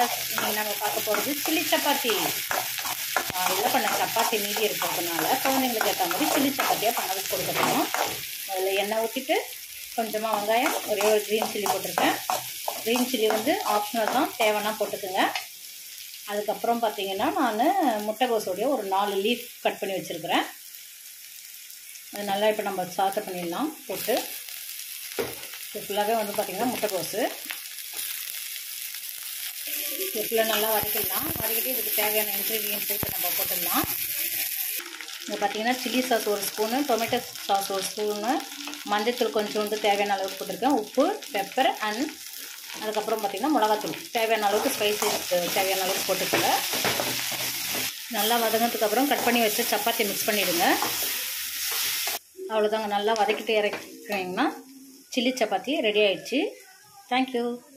இன்னைக்கு நம்ம பார்க்க போகிறது சில்லி சப்பாத்தி காலையில் பண்ண சப்பாத்தி மீதி இருக்கிறதுனால குழந்தைங்களுக்கு ஏற்ற மாதிரி சில்லி சப்பாத்தியாக பண்ண கொடுக்கணும் அதில் எண்ணெய் ஊற்றிட்டு கொஞ்சமாக வெங்காயம் ஒரே ஒரு க்ரீன் சில்லி போட்டிருக்கேன் க்ரீன் சில்லி வந்து ஆப்ஷனல் தான் தேவைன்னா போட்டுக்குங்க அதுக்கப்புறம் பார்த்தீங்கன்னா நான் முட்டைகோஸோடைய ஒரு நாலு லீஃப் கட் பண்ணி வச்சுருக்கிறேன் அது நல்லா இப்போ நம்ம சாத்தை பண்ணிடலாம் போட்டு இது ஃபுல்லாகவே வந்து பார்த்திங்கன்னா முட்டைக்கோஸு இது ஃபுல்லாக நல்லா வதக்கிடலாம் வதக்கிட்டு இதுக்கு தேவையான இன்க்ரீடியன்ஸ் இப்போ நம்ம போட்டுடலாம் இங்கே பார்த்தீங்கன்னா சில்லி சாஸ் ஒரு ஸ்பூனு டொமேட்டோ சாஸ் ஒரு ஸ்பூனு மஞ்சத்தூள் கொஞ்சோண்டு தேவையான அளவுக்கு போட்டிருக்கேன் உப்பு பெப்பர் அண்ட் அதுக்கப்புறம் பார்த்திங்கன்னா மிளகாத்தூள் தேவையான அளவுக்கு ஸ்பைசஸ் தேவையான அளவுக்கு போட்டுக்கோங்க நல்லா வதங்கினதுக்கப்புறம் கட் பண்ணி வச்சு சப்பாத்தி மிக்ஸ் பண்ணிவிடுங்க அவ்வளோதாங்க நல்லா வதக்கிட்டு இறக்கிங்கன்னா சில்லி சப்பாத்தி ரெடி ஆயிடுச்சு தேங்க்யூ